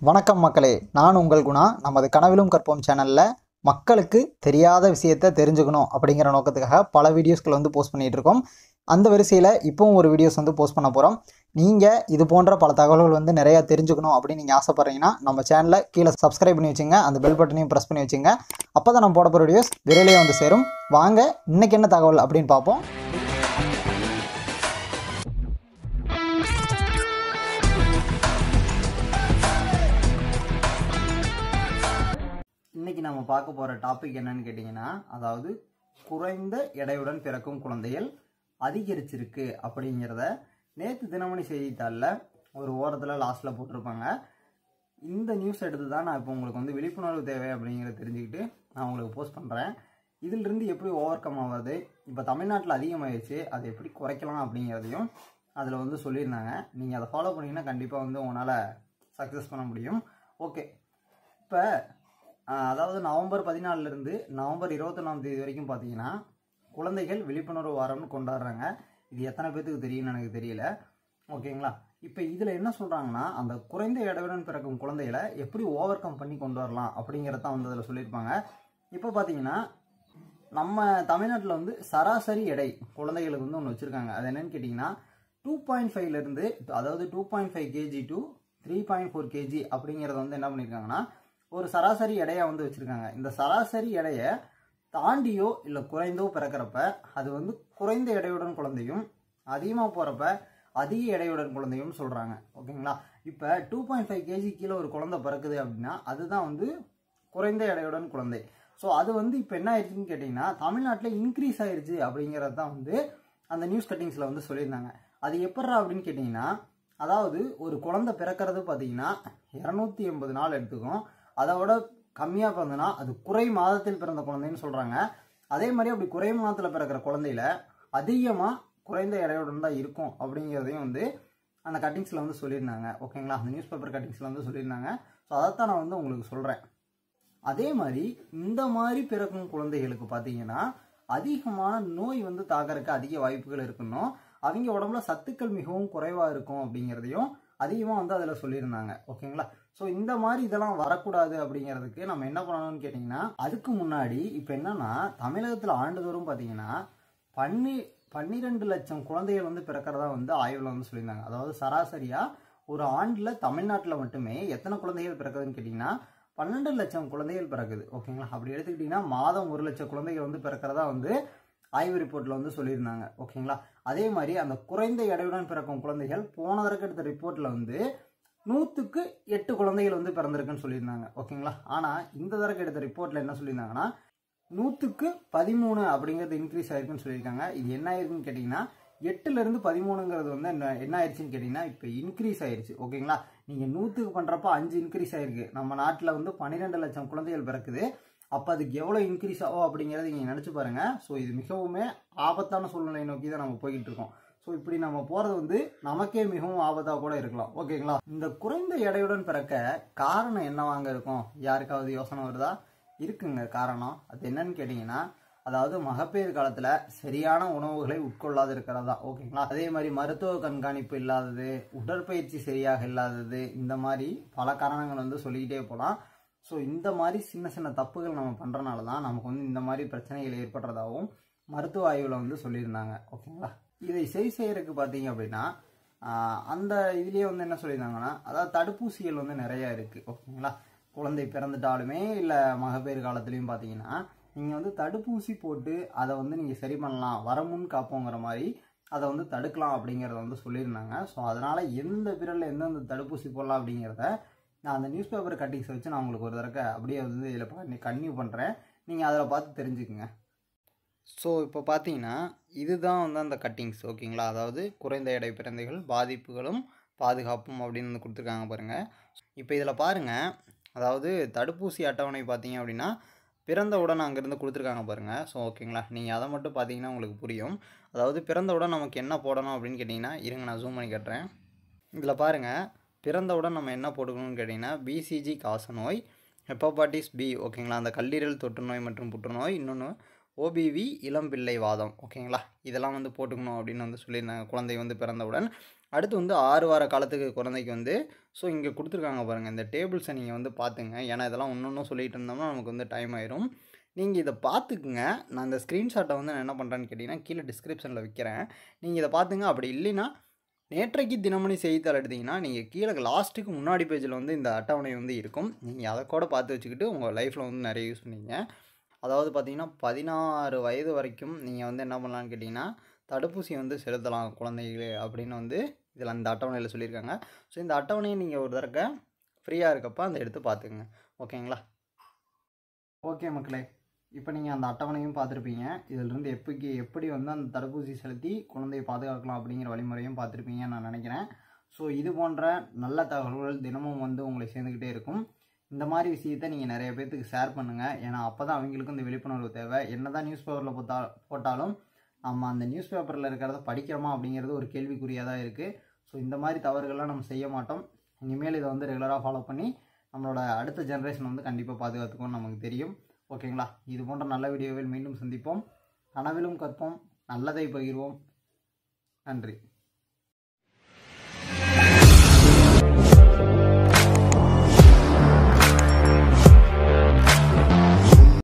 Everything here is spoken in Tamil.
வணக்கம் மக்களே நான் உங்கள் குணா நமது கனவிலும் கற்போம் சேனலில் மக்களுக்கு தெரியாத விஷயத்தை தெரிஞ்சுக்கணும் அப்படிங்கிற நோக்கத்துக்காக பல வீடியோஸ்கள் வந்து போஸ்ட் பண்ணிகிட்டு இருக்கோம் அந்த வரிசையில் இப்போவும் ஒரு வீடியோஸ் வந்து போஸ்ட் பண்ண போகிறோம் நீங்கள் இது போன்ற பல தகவல்கள் வந்து நிறையா தெரிஞ்சுக்கணும் அப்படின்னு நீங்கள் ஆசைப்பட்றீங்கன்னா நம்ம சேனலை கீழே சப்ஸ்கிரைப் பண்ணி வச்சுங்க அந்த பெல் பட்டனையும் ப்ரெஸ் பண்ணி வச்சுங்க அப்போ தான் நம்ம போட போகிற வீடியோஸ் விரையிலே வந்து சேரும் வாங்க இன்னைக்கு என்ன தகவல் அப்படின்னு பார்ப்போம் இன்னைக்கு நம்ம பார்க்க போகிற டாபிக் என்னன்னு கேட்டிங்கன்னா அதாவது குறைந்த எடையுடன் பிறக்கும் குழந்தைகள் அதிகரிச்சிருக்கு அப்படிங்கிறத நேற்று தினமணி செய்தித்தாளில் ஒரு ஓரத்தில் லாஸ்ட்டில் போட்டிருப்பாங்க இந்த நியூஸ் எடுத்து தான் நான் இப்போ உங்களுக்கு வந்து விழிப்புணர்வு தேவை அப்படிங்கிறத தெரிஞ்சுக்கிட்டு நான் உங்களுக்கு போஸ்ட் பண்ணுறேன் இதிலிருந்து எப்படி ஓவர் கம் ஆகுது இப்போ தமிழ்நாட்டில் அதிகமாகிடுச்சு அதை எப்படி குறைக்கலாம் அப்படிங்கிறதையும் அதில் வந்து சொல்லியிருந்தாங்க நீங்கள் அதை ஃபாலோ பண்ணிங்கன்னா கண்டிப்பாக வந்து உங்களால் சக்ஸஸ் பண்ண முடியும் ஓகே இப்போ ஆஹ் அதாவது நவம்பர் பதினாலிருந்து நவம்பர் இருபத்தொன்னாம் தேதி வரைக்கும் பார்த்தீங்கன்னா குழந்தைகள் விழிப்புணர்வு வாரம்னு கொண்டாடுறாங்க இது எத்தனை பேர்த்துக்கு தெரியும்னு எனக்கு தெரியல ஓகேங்களா இப்போ இதில் என்ன சொல்கிறாங்கன்னா அந்த குறைந்த எடையுடன் பிறக்கும் குழந்தைகளை எப்படி ஓவர் கம் பண்ணி கொண்டு வரலாம் அப்படிங்கிறத வந்து அதில் சொல்லியிருப்பாங்க இப்போ பார்த்தீங்கன்னா நம்ம தமிழ்நாட்டில் வந்து சராசரி எடை குழந்தைகளுக்கு வந்து ஒன்று வச்சுருக்காங்க அது என்னன்னு கேட்டிங்கன்னா டூ பாயிண்ட் ஃபைவ்லேருந்து அதாவது two point five KG to three point four KG அப்படிங்கிறத வந்து என்ன பண்ணியிருக்காங்கன்னா ஒரு சராசரி எடையை வந்து வச்சுருக்காங்க இந்த சராசரி எடையை தாண்டியோ இல்லை குறைந்தோ பிறக்கிறப்ப அது வந்து குறைந்த எடையுடன் குழந்தையும் அதிகமாக போகிறப்ப அதிக எடையுடன் குழந்தையும் சொல்கிறாங்க ஓகேங்களா இப்போ டூ பாயிண்ட் ஃபைவ் கேஜி கீழே ஒரு குழந்தை பிறக்குது அப்படின்னா அதுதான் வந்து குறைந்த எடையுடன் குழந்தை ஸோ அது வந்து இப்போ என்ன ஆயிடுச்சுன்னு கேட்டிங்கன்னா தமிழ்நாட்டில் இன்க்ரீஸ் ஆயிருச்சு அப்படிங்கிறது தான் வந்து அந்த நியூஸ் கட்டிங்ஸில் வந்து சொல்லியிருந்தாங்க அது எப்பட்றா அப்படின்னு கேட்டிங்கன்னா அதாவது ஒரு குழந்தை பிறக்கிறது பார்த்தீங்கன்னா இரநூத்தி எண்பது நாள் எடுத்துக்கும் அதை விட கம்மியாக பிறந்தனா அது குறை மாதத்தில் பிறந்த குழந்தைன்னு சொல்கிறாங்க அதே மாதிரி அப்படி குறை மாதத்தில் பிறக்கிற குழந்தையில அதிகமாக குறைந்த எடையுடன் தான் இருக்கும் அப்படிங்கிறதையும் வந்து அந்த கட்டிங்ஸில் வந்து சொல்லியிருந்தாங்க ஓகேங்களா அந்த நியூஸ் பேப்பர் கட்டிங்ஸில் வந்து சொல்லியிருந்தாங்க ஸோ அதைத்தான் நான் வந்து உங்களுக்கு சொல்கிறேன் அதே மாதிரி இந்த மாதிரி பிறக்கும் குழந்தைகளுக்கு பார்த்தீங்கன்னா அதிகமான நோய் வந்து தாக்கறதுக்கு அதிக வாய்ப்புகள் இருக்கணும் அவங்க உடம்புல சத்துக்கள் மிகவும் குறைவாக இருக்கும் அப்படிங்கிறதையும் அதிகமாக வந்து அதில் சொல்லியிருந்தாங்க ஓகேங்களா ஸோ இந்த மாதிரி இதெல்லாம் வரக்கூடாது அப்படிங்கிறதுக்கு நம்ம என்ன பண்ணணும்னு கேட்டிங்கன்னா அதுக்கு முன்னாடி இப்போ என்னன்னா தமிழகத்தில் ஆண்டுதோறும் பார்த்தீங்கன்னா பன்னி பன்னிரெண்டு லட்சம் குழந்தைகள் வந்து பிறக்கிறதா வந்து ஆய்வில் வந்து சொல்லியிருந்தாங்க அதாவது சராசரியாக ஒரு ஆண்டில் தமிழ்நாட்டில் மட்டுமே எத்தனை குழந்தைகள் பிறக்குதுன்னு கேட்டிங்கன்னா பன்னெண்டு லட்சம் குழந்தைகள் பிறக்குது ஓகேங்களா அப்படி எடுத்துக்கிட்டிங்கன்னா மாதம் ஒரு லட்சம் குழந்தைகள் வந்து பிறக்கிறதா வந்து ஆய்வு ரிப்போர்ட்டில் வந்து சொல்லியிருந்தாங்க ஓகேங்களா அதே மாதிரி அந்த குறைந்த எடையுடன் பிறக்கும் குழந்தைகள் போன தடவை எடுத்த ரிப்போர்ட்டில் வந்து நூற்றுக்கு எட்டு குழந்தைகள் வந்து பிறந்திருக்குன்னு சொல்லியிருந்தாங்க ஓகேங்களா ஆனால் இந்த தடவை எடுத்த ரிப்போர்ட்டில் என்ன சொல்லியிருந்தாங்கன்னா நூற்றுக்கு பதிமூணு அப்படிங்கிறது இன்க்ரீஸ் ஆயிருக்குன்னு சொல்லியிருக்காங்க இது என்ன ஆயிருக்குன்னு கேட்டிங்கன்னா எட்டுலேருந்து பதிமூணுங்கிறது வந்து என்ன என்ன ஆயிடுச்சுன்னு கேட்டிங்கன்னா இப்போ இன்க்ரீஸ் ஆயிருச்சு ஓகேங்களா நீங்கள் நூற்றுக்கு பண்ணுறப்ப அஞ்சு இன்க்ரீஸ் ஆயிருக்கு நம்ம நாட்டில் வந்து பன்னிரெண்டு லட்சம் குழந்தைகள் பிறக்குது அப்போ அதுக்கு எவ்வளோ இன்க்ரீஸ் ஆகும் அப்படிங்கிறத நீங்கள் நினச்சி பாருங்கள் ஸோ இது மிகவுமே ஆபத்தான சூழ்நிலை நோக்கி தான் நம்ம போய்கிட்டு இருக்கோம் ஸோ இப்படி நம்ம போகிறது வந்து நமக்கே மிகவும் ஆபத்தாக கூட இருக்கலாம் ஓகேங்களா இந்த குறைந்த எடையுடன் பிறக்க காரணம் என்னவாங்க இருக்கும் யாருக்காவது யோசனை வருதா இருக்குங்க காரணம் அது என்னன்னு கேட்டிங்கன்னா அதாவது மகப்பேறு காலத்தில் சரியான உணவுகளை உட்கொள்ளாது இருக்கிறதா ஓகேங்களா அதே மாதிரி மருத்துவ கண்காணிப்பு இல்லாதது உடற்பயிற்சி சரியாக இல்லாதது இந்த மாதிரி பல காரணங்கள் வந்து சொல்லிக்கிட்டே போகலாம் ஸோ இந்த மாதிரி சின்ன சின்ன தப்புகள் நம்ம பண்ணுறனால தான் நமக்கு வந்து இந்த மாதிரி பிரச்சனைகள் ஏற்படுறதாகவும் மருத்துவ ஆய்வில் வந்து சொல்லியிருந்தாங்க ஓகேங்களா இதை சரி செய்யறதுக்கு பார்த்தீங்க அப்படின்னா ஆஹ், அந்த இதுலேயே வந்து என்ன சொல்லியிருந்தாங்கன்னா அதாவது தடுப்பூசிகள் வந்து நிறையா இருக்குது ஓகேங்களா குழந்தை பிறந்துட்டாலுமே இல்லை மகப்பேறு காலத்துலேயும் பார்த்தீங்கன்னா நீங்கள் வந்து தடுப்பூசி போட்டு அதை வந்து நீங்கள் சரி பண்ணலாம் வரமுன் காப்போங்கிற மாதிரி அதை வந்து தடுக்கலாம் அப்படிங்கிறத வந்து சொல்லியிருந்தாங்க ஸோ அதனால் எந்த பிறலில் எந்தெந்த தடுப்பூசி போடலாம் அப்படிங்கிறத நான் அந்த நியூஸ் பேப்பர் கட்டிங்ஸை வச்சு நான் உங்களுக்கு ஒரு தடவை அப்படியே வந்து இதில் பண்ணி கன்டினியூ பண்ணுறேன் நீங்கள் அதில் பார்த்து தெரிஞ்சுக்குங்க ஸோ இப்போ பார்த்தீங்கன்னா இதுதான் வந்து அந்த கட்டிங்ஸ் ஓகேங்களா அதாவது குறைந்த எடை பிறந்தைகள் பாதிப்புகளும் பாதுகாப்பும் அப்படின்னு வந்து கொடுத்துருக்காங்க பாருங்கள் இப்போ இதில் பாருங்கள் அதாவது தடுப்பூசி அட்டவணை பார்த்தீங்க அப்படின்னா பிறந்தவுடன் அங்கேருந்து கொடுத்துருக்காங்க பாருங்கள் ஸோ ஓகேங்களா நீங்கள் அதை மட்டும் பார்த்தீங்கன்னா உங்களுக்கு புரியும் அதாவது பிறந்தவுடன் நமக்கு என்ன போடணும் அப்படின்னு கேட்டிங்கன்னா இருங்க நான் ஜூம் பண்ணி கட்டுறேன் இதில் பாருங்கள் பிறந்தவுடன் நம்ம என்ன போட்டுக்கணும்னு கேட்டிங்கன்னா பிசிஜி காசநோய் ஹெப்போபாட்டிஸ் பி ஓகேங்களா அந்த கல்லீரல் தொற்றுநோய் மற்றும் புற்றுநோய் இன்னொன்று ஓபிவி இளம்பிள்ளை வாதம் ஓகேங்களா இதெல்லாம் வந்து போட்டுக்கணும் அப்படின்னு வந்து சொல்லியிருந்தாங்க குழந்தை வந்து பிறந்தவுடன் அடுத்து வந்து ஆறு வார காலத்துக்கு குழந்தைக்கு வந்து ஸோ இங்கே கொடுத்துருக்காங்க பாருங்கள் இந்த டேபிள்ஸை நீங்கள் வந்து பார்த்துங்க ஏன்னா இதெல்லாம் ஒன்று ஒன்றும் சொல்லிட்டு இருந்தோம்னா நமக்கு வந்து டைம் ஆயிரும் நீங்கள் இதை பார்த்துக்குங்க நான் இந்த ஸ்க்ரீன்ஷாட்டை வந்து நான் என்ன பண்ணுறேன்னு கேட்டிங்கன்னா கீழே டிஸ்கிரிப்ஷனில் வைக்கிறேன் நீங்கள் இதை பார்த்துங்க அப்படி இல்லைன்னா நேற்றைக்கு தினமணி செய்தித்தாள் எடுத்திங்கன்னா நீங்கள் கீழே லாஸ்ட்டுக்கு முன்னாடி பேஜில் வந்து இந்த அட்டவணை வந்து இருக்கும் நீங்கள் அதை கூட பார்த்து வச்சுக்கிட்டு உங்கள் லைஃப்பில் வந்து நிறைய யூஸ் பண்ணீங்க அதாவது பார்த்தீங்கன்னா பதினாறு வயது வரைக்கும் நீங்கள் வந்து என்ன பண்ணலான்னு கேட்டிங்கன்னா தடுப்பூசி வந்து செலுத்தலாம் குழந்தைகளே அப்படின்னு வந்து இதில் அந்த அட்டவணையில் சொல்லியிருக்காங்க ஸோ இந்த அட்டவணையை நீங்கள் ஒரு தடவை ஃப்ரீயாக இருக்கப்போ அந்த எடுத்து பார்த்துக்குங்க ஓகேங்களா ஓகே மக்களே இப்போ நீங்கள் அந்த அட்டவணையும் பார்த்துருப்பீங்க இதிலிருந்து எப்படிக்கு எப்படி வந்து அந்த தடுப்பூசி செலுத்தி குழந்தையை பாதுகாக்கலாம் அப்படிங்கிற வழிமுறையும் பார்த்துருப்பீங்கன்னு நான் நினைக்கிறேன் ஸோ இது போன்ற நல்ல தகவல்கள் தினமும் வந்து உங்களை சேர்ந்துக்கிட்டே இருக்கும் இந்த மாதிரி விஷயத்தை நீங்கள் நிறைய பேர்த்துக்கு ஷேர் பண்ணுங்கள் ஏன்னா அப்போ தான் அவங்களுக்கும் இந்த விழிப்புணர்வு தேவை என்ன தான் நியூஸ் பேப்பரில் போட்டா போட்டாலும் நம்ம அந்த நியூஸ் பேப்பரில் இருக்கிறத படிக்கிறோமா அப்படிங்கிறது ஒரு கேள்விக்குறியாக தான் இருக்குது ஸோ இந்த மாதிரி தவறுகள்லாம் நம்ம செய்ய மாட்டோம் இனிமேல் இதை வந்து ரெகுலராக ஃபாலோ பண்ணி நம்மளோட அடுத்த ஜென்ரேஷன் வந்து கண்டிப்பாக பாதுகாத்துக்கும்னு நமக்கு தெரியும் ஓகேங்களா இது போன்ற நல்ல வீடியோவில் மீண்டும் சந்திப்போம் கனவிலும் கற்போம் நல்லதை பகிர்வோம் நன்றி